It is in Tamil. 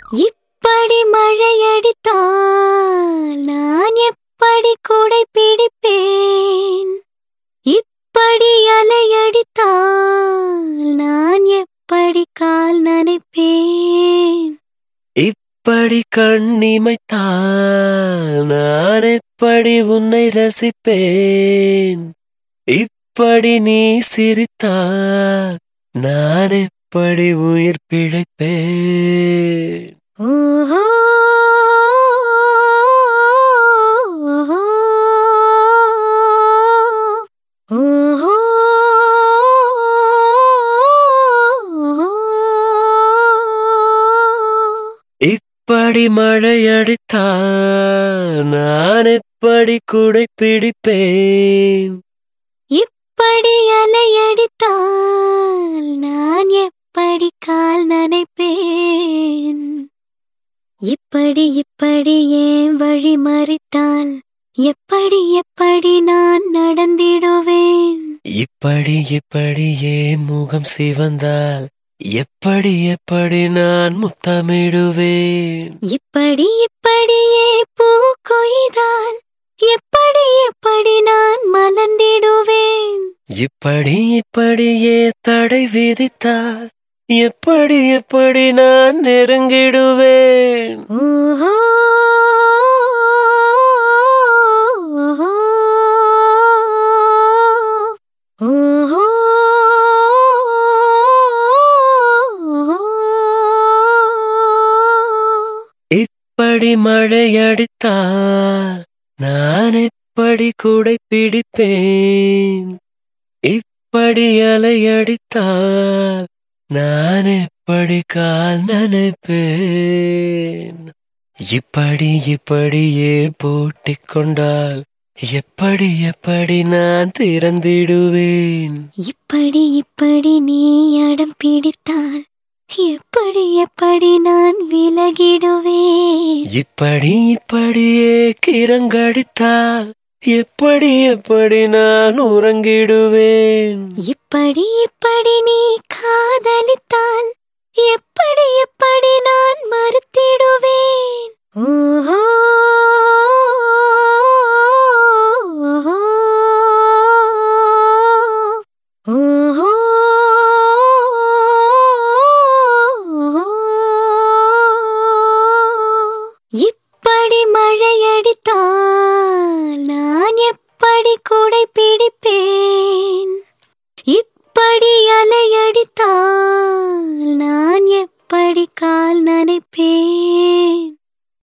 இப்படி மழையடித்தால் நான் எப்படி கூடை பிடிப்பேன் இப்படி அலையடித்தால் நான் எப்படி கால் நனைப்பேன் இப்படி கண்ணிமைத்தால் நான் எப்படி உன்னை ரசிப்பேன் இப்படி நீ சிரித்தால் நான் எப்படி உயிர் பிழைப்பேன் ஓஹோ ஓஹோ இப்படி மழையடித்தால் நான் எப்படி குடை பிடிப்பேன் இப்படி அலையடித்தால் நான் எப்படி கால் நனைப்பேன் இப்படி இப்படி ஏன் வழி மறித்தால் எப்படி எப்படி நான் நடந்திடுவேன் இப்படி இப்படி ஏன் முகம் சிவந்தால் எப்படி எப்படி நான் முத்தமிடுவேன் இப்படி இப்படியே பூ கொய்தால் எப்படி எப்படி நான் மலர்ந்திடுவேன் இப்படி இப்படியே தடை விதித்தால் எப்படி எப்படி நான் நெருங்கிடுவேன் ஓஹோ ஓஹோ இப்படி மழையடித்தால் நான் எப்படி குடை பிடிப்பேன் இப்படி அலையடித்தால் நான் எப்படி கால் நனைப்பேன் இப்படி இப்படியே பூட்டிக் கொண்டால் எப்படி எப்படி நான் திறந்திடுவேன் இப்படி இப்படி நீ அடம் பிடித்தால் எப்படி எப்படி நான் விலகிடுவேன் இப்படி இப்படியே கிரங்கடித்தால் எப்படி எப்படி நான் உறங்கிடுவேன் இப்படி இப்படி நீ காதலித்தால் எப்படி எப்படி நான்